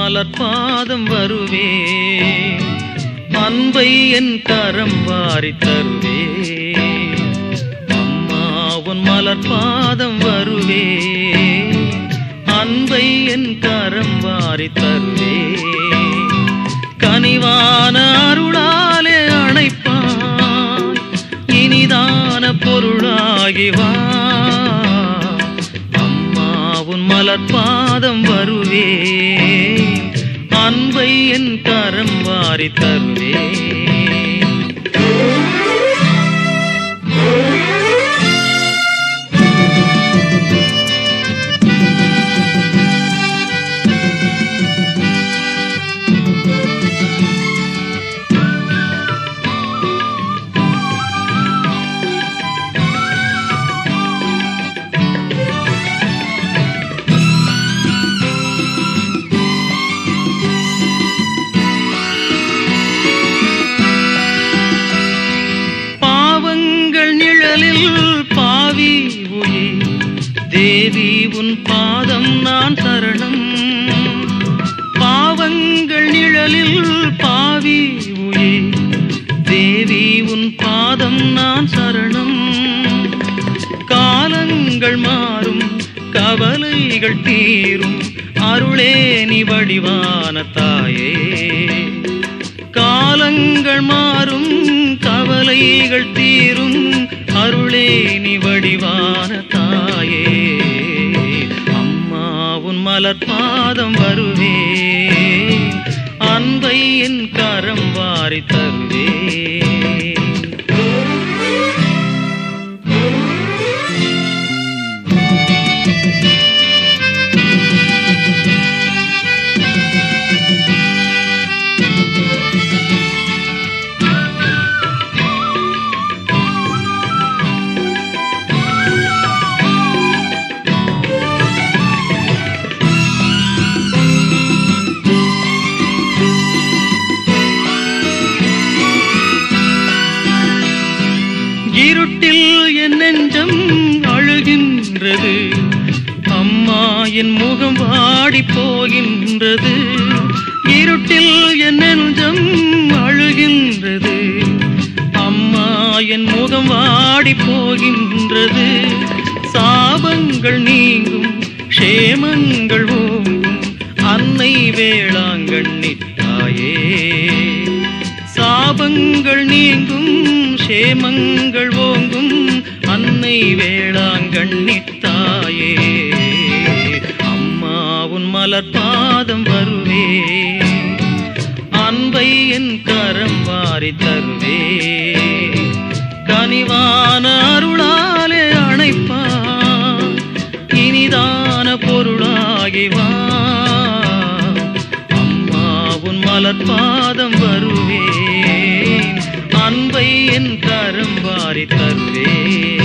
மலர்பாதம் வருவே அன்பை என் கரம் வாரி தருவே அம்மா உன் மலர்பாதம் வருவே அன்பை என் கரம் வாரி தருவே கனிவான அருளாலே அணைப்பாய் இனிதான பொருளாகி வா அம்மா உன் மலர்பாதம் வருவே அன்பை என் கரம் வாரி தருவே பாவங்கள் நிழலில் பாவி உயிர் தேவி உன் பாதம் நான் சரணம் பாவங்கள் நிழலில் பாவி உயிர் தேவி உன் பாதம் நான் சரணம் காலங்கள் மாறும் கவலைகள் தீரும் அருளே நீ வடிவான தாயே காலங்கள் மாறும் கவலைகள் தீரும் அருளே நீ வடிவான தாயே அம்மா உன் மலர் பாதம் வருவே அன்பை என் கரம் வாரி தருவே இருட்டில் என் நெஞ்சம் அழுகின்றது அம்மா என் முகம் வாடி போகின்றது இருட்டில் என் நெஞ்சம் அழுகின்றது அம்மா என் முகம் வாடி போகின்றது சாபங்கள் நீங்கும் க்ஷேமங்கள் ஓங்கும் அன்னை வேளாங்கண்ணி தாயே சாபங்கள் நீங்கும் சேமங்கள் ஓங்கும் அன்னை வேளாங்கண்ணி தாயே அம்மா உன் மலர் பாதம் வருவே அன்பை என் கரம் வாரி தருவே கனிவான அருளாலே அணைப்பா இனிதான பொருளாகி வா அம்மா உன் மலர் பாதம் வருவே அன்பை என் கரம் வாரி தருவே